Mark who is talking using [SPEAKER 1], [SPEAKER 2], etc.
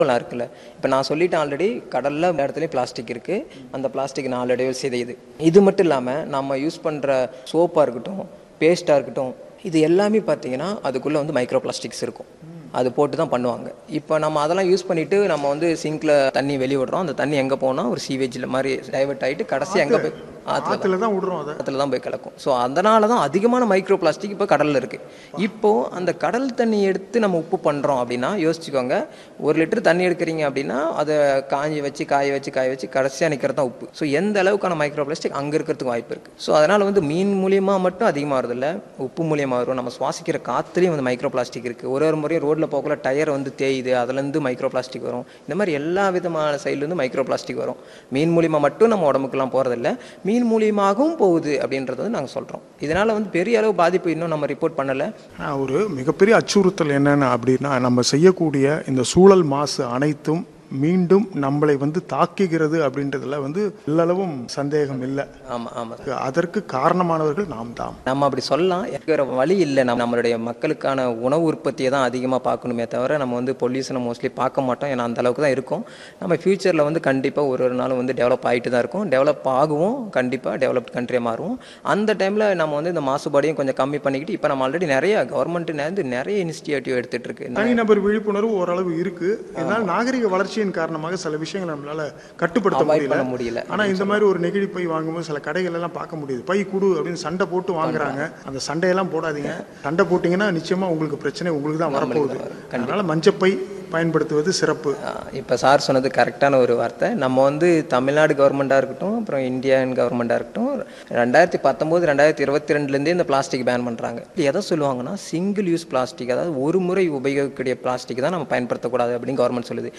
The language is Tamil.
[SPEAKER 1] எல்லாம் இருக்குல்ல இப்போ நான் சொல்லிட்டேன் ஆல்ரெடி கடலில் இடத்துலையும் பிளாஸ்டிக் இருக்குது அந்த பிளாஸ்டிக் நாளடைவில் சிதையுது இது மட்டும் இல்லாமல் நம்ம யூஸ் பண்ணுற சோப்பாக இருக்கட்டும் பேஸ்ட்டாக இருக்கட்டும் இது எல்லாமே பார்த்தீங்கன்னா அதுக்குள்ளே வந்து மைக்ரோ பிளாஸ்டிக்ஸ் இருக்கும் அது போட்டு தான் பண்ணுவாங்க இப்போ நம்ம அதெல்லாம் யூஸ் பண்ணிட்டு நம்ம வந்து சிங்க்ல தண்ணி வெளியே விடுறோம் அந்த தண்ணி எங்கே போனால் ஒரு சீவேஜில் மாதிரி டைவர்ட் ஆகிட்டு கடைசி எங்கே போய் ஆற்றுல
[SPEAKER 2] ஆற்றுல தான் விடுறோம் அதை
[SPEAKER 1] பக்கத்தில் தான் போய் கலக்கும் ஸோ அதனால தான் அதிகமான மைக்ரோ பிளாஸ்டிக் இப்போ கடலில் இருக்குது இப்போது அந்த கடல் தண்ணி எடுத்து நம்ம உப்பு பண்ணுறோம் அப்படின்னா யோசிச்சுக்கோங்க ஒரு லிட்டர் தண்ணி எடுக்கிறீங்க அப்படின்னா அதை காஞ்சி வச்சு காய வச்சு காய வச்சு கடைசியாக நிற்கிறது தான் உப்பு ஸோ எந்த அளவுக்கான மைக்ரோ பிளாஸ்டிக் அங்கே இருக்கிறதுக்கு வாய்ப்பு இருக்குது ஸோ அதனால் வந்து மீன் மூலியமாக மட்டும் அதிகமாக வருதில்ல உப்பு மூலியமாக வரும் நம்ம சுவாசிக்கிற காற்றுலேயும் வந்து மைக்ரோ பிளாஸ்டிக் இருக்குது ஒரு ஒரு முறையும் ரோட்டில் போகல டயர் வந்து தேயுது அதுலேருந்து மைக்ரோ பிளாஸ்டிக் வரும் இந்த மாதிரி எல்லா விதமான சைட்லேருந்து மைக்ரோ பிளாஸ்டிக் வரும் மீன் மூலியமாக மட்டும் நம்ம உடம்புக்குலாம் போகிறதில்ல மீன் மூலியமாகவும் போகுது அப்படின்றத வந்து நாங்கள் சொல்கிறோம் இதனால் வந்து பெரிய அளவு பாதிப்பு இன்னும் நம்ம ரிப்போர்ட் பண்ணலை
[SPEAKER 2] ஆனா, ஒரு மிகப்பெரிய அச்சுறுத்தல் என்னன்னு அப்படின்னா நம்ம செய்யக்கூடிய இந்த சூழல் மாசு அனைத்தும் மீண்டும் நம்மளை வந்து தாக்குகிறது அப்படின்றதுல வந்து எல்லளவும் சந்தேகம் இல்லை
[SPEAKER 1] ஆமாம் ஆமாம்
[SPEAKER 2] அதற்கு காரணமானவர்கள் நாம் தான்
[SPEAKER 1] நம்ம அப்படி சொல்லலாம் வேற வழி இல்லை நம்ம நம்மளுடைய மக்களுக்கான உணவு உற்பத்தியை தான் அதிகமாக பார்க்கணுமே தவிர நம்ம வந்து பொல்யூஷனை மோஸ்ட்லி பார்க்க மாட்டோம் ஏன்னா அந்த அளவுக்கு தான் இருக்கும் நம்ம ஃப்யூச்சரில் வந்து கண்டிப்பாக ஒரு ஒரு நாளும் வந்து டெவலப் ஆகிட்டு தான் இருக்கும் டெவலப் ஆகுவோம் கண்டிப்பாக டெவலப்ட் கண்ட்ரியாக மாறுவோம் அந்த டைமில் நம்ம வந்து இந்த மாசுபாடையும் கொஞ்சம் கம்மி பண்ணிக்கிட்டு இப்போ நம்ம ஆல்ரெடி நிறைய கவர்மெண்ட் வந்து நிறைய இனிஷியேட்டிவ் எடுத்துகிட்டு இருக்கு
[SPEAKER 2] தனிநபர் விழிப்புணர்வு ஓரளவு இருக்கு இதனால் நாகரிக வளர்ச்சியின் காரணமாக சில விஷயங்களை நம்மளால கட்டுப்படுத்த
[SPEAKER 1] Avoid
[SPEAKER 2] முடியல
[SPEAKER 1] பண்ண முடியல
[SPEAKER 2] ஆனா இந்த மாதிரி ஒரு நெகிழி பை வாங்கும்போது சில கடைகள் எல்லாம் பார்க்க முடியுது பை குடு அப்படின்னு சண்டை போட்டு வாங்குறாங்க அந்த சண்டையெல்லாம் போடாதீங்க சண்டை போட்டீங்கன்னா நிச்சயமா உங்களுக்கு பிரச்சனை உங்களுக்கு தான் வரப்போகுது அதனால மஞ்சப்பை பயன்படுத்துவது சிறப்பு
[SPEAKER 1] இப்போ சார் சொன்னது கரெக்டான ஒரு வார்த்தை நம்ம வந்து தமிழ்நாடு கவர்மெண்ட்டாக இருக்கட்டும் அப்புறம் இந்தியன் கவர்மெண்ட்டாக இருக்கட்டும் ரெண்டாயிரத்தி பத்தொம்போது ரெண்டாயிரத்தி இருபத்தி ரெண்டுலேருந்தே இந்த பிளாஸ்டிக் பேன் பண்ணுறாங்க எதை சொல்லுவாங்கன்னா சிங்கிள் யூஸ் பிளாஸ்டிக் அதாவது ஒரு முறை உபயோகிக்கக்கூடிய பிளாஸ்டிக் தான் நம்ம பயன்படுத்தக்கூடாது அப்படின்னு கவர்மெண்ட் சொல்லுது